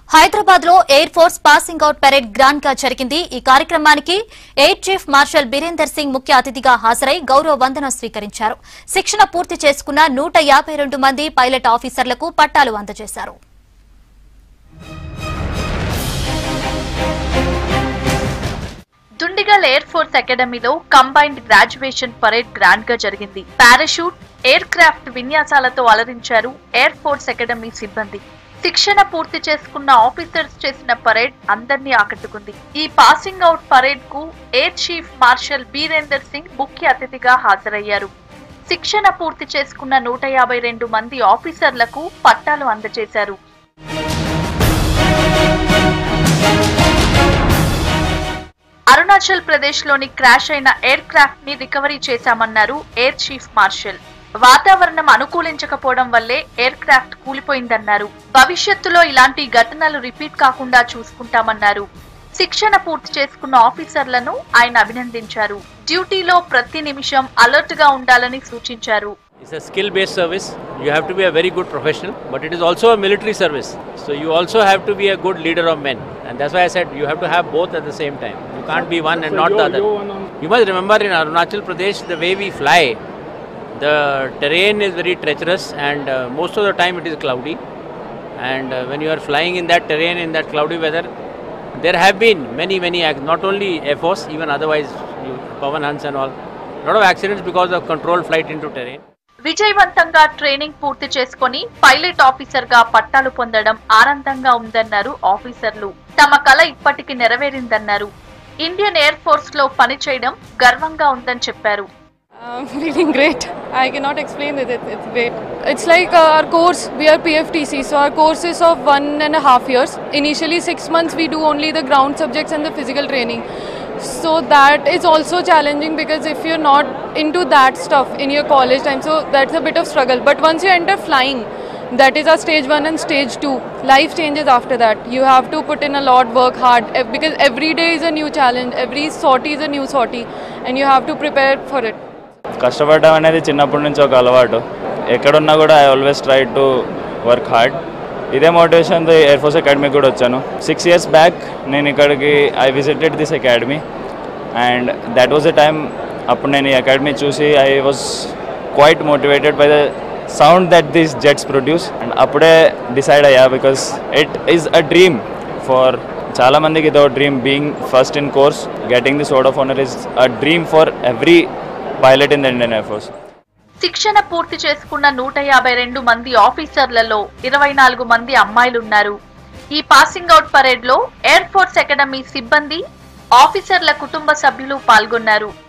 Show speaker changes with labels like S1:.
S1: హైదరాబాద్ లో air force passing out parade grand గా జరిగింది ఈ కార్యక్రమానికి air chief marshal Birender Singh ముఖ్య అతిథిగా హాజరై గౌరవ వందనం స్వీకరించారు శిక్షణ పూర్తి చేసుకున్న నూట యాభై రెండు మంది పైలట్ ఆఫీసర్లకు పట్టాలు అందజేశారు
S2: దుండిగల్ ఎయిర్ ఫోర్స్ అకాడమీలో కంబైన్డ్ గ్రాడ్యుయేషన్ పరేడ్ గ్రాండ్ గా జరిగింది పారాషూట్ ఎయిర్ క్రాఫ్ట్ విన్యాసాలతో అలరించారు ఎయిర్ ఫోర్స్ అకాడమీ సిబ్బంది శిక్షణ పూర్తి చేసుకున్న ఆఫీసర్స్ చేసిన పరేడ్ అందరినీ ఆకట్టుకుంది ఈ పాసింగ్ అవుట్ పరేడ్ కు air chief marshal Birender Singh ముఖ్య అతిథిగా హాజరయ్యారు శిక్షణ పూర్తి చేసుకున్న నూట యాభై రెండు మంది ఆఫీసర్లకు పట్టాలు అందజేశారు అరుణాచల్ ప్రదేశ్ లోని క్రాష్ అయిన ఎయిర్ క్రాఫ్ట్ ని రికవరీ చేశామన్నారు ఎయిర్ చీఫ్ మార్షల్ వాతావరణం అనుకూలించకపోవడం వల్లే ఎయిర్ క్రాఫ్ట్ కూలిపోయిందన్నారు భవిష్యత్తులో ఇలాంటి ఘటనలు రిపీట్ కాకుండా చూసుకుంటామన్నారు శిక్షణ పూర్తి చేసుకున్న ఆఫీసర్లను ఆయన అభినందించారు డ్యూటీలో ప్రతి నిమిషం అలర్ట్ గా ఉండాలని సూచించారు
S3: It's a skill based service. You have to be a very good professional, but it is also a military service. So you also have to be a good leader of men. And that's why I said you have to have both at the same time. You can't be one and not the other. You must remember in Arunachal Pradesh, the way we fly, the terrain is very treacherous and uh, most of the time it is cloudy. And uh, when you are flying in that terrain, in that cloudy weather, there have been many, many, ac- not only Air Force, even otherwise, you, Pavan Hans and all, a lot of accidents because of controlled flight into terrain.
S2: విజయవంతంగా training పూర్తి చేసుకొని pilot officer గా పట్టాలు పొందడం ఆనందంగా ఉందన్నారు ఆఫీసర్లు తమ కల ఇప్పటికి నెరవేరిందన్నారు ఇండియన్ ఎయిర్ ఫోర్స్ లో పనిచేయడం గర్వంగా ఉందని చెప్పారు
S4: Um, feeling great. I cannot explain it. It's, it's great. It's like uh, our course. We are PFTC, so our course is of one and a half years. Initially, six months we do only the ground subjects and the physical training. So that is also challenging because if you're not into that stuff in your college time, so that's a bit of struggle. But once you enter flying, that is our stage one and stage two. Life changes after that. You have to put in a lot, work hard ev- because every day is a new challenge. Every sortie is a new sortie, and you have to prepare for it.
S5: కష్టపడడం అనేది చిన్నప్పటి నుంచి ఒక అలవాటు ఎక్కడున్నా కూడా I always try to work hard ఇదే మోటివేషన్తో ఎయిర్ ఫోర్స్ అకాడమీకి కూడా వచ్చాను సిక్స్ ఇయర్స్ బ్యాక్ నేను ఇక్కడికి I visited this academy and that was the time అప్పుడు నేను ఈ అకాడమీ చూసి I was quite motivated by the sound that these jets produce and అప్పుడే డిసైడ్ అయ్యా because it is a dream for చాలా మందికి ఇదో dream being first in course getting the sword of honour is a dream for every pilot in the Indian air force
S2: శిక్షణ పూర్తి చేసుకున్న నూట యాభై రెండు మంది ఆఫీసర్లలో ఇరవై నాలుగు మంది అమ్మాయిలున్నారు ఈ పాసింగ్ అవుట్ పరేడ్ లో ఎయిర్ ఫోర్స్ అకాడమీ సిబ్బంది ఆఫీసర్ల కుటుంబ సభ్యులు పాల్గొన్నారు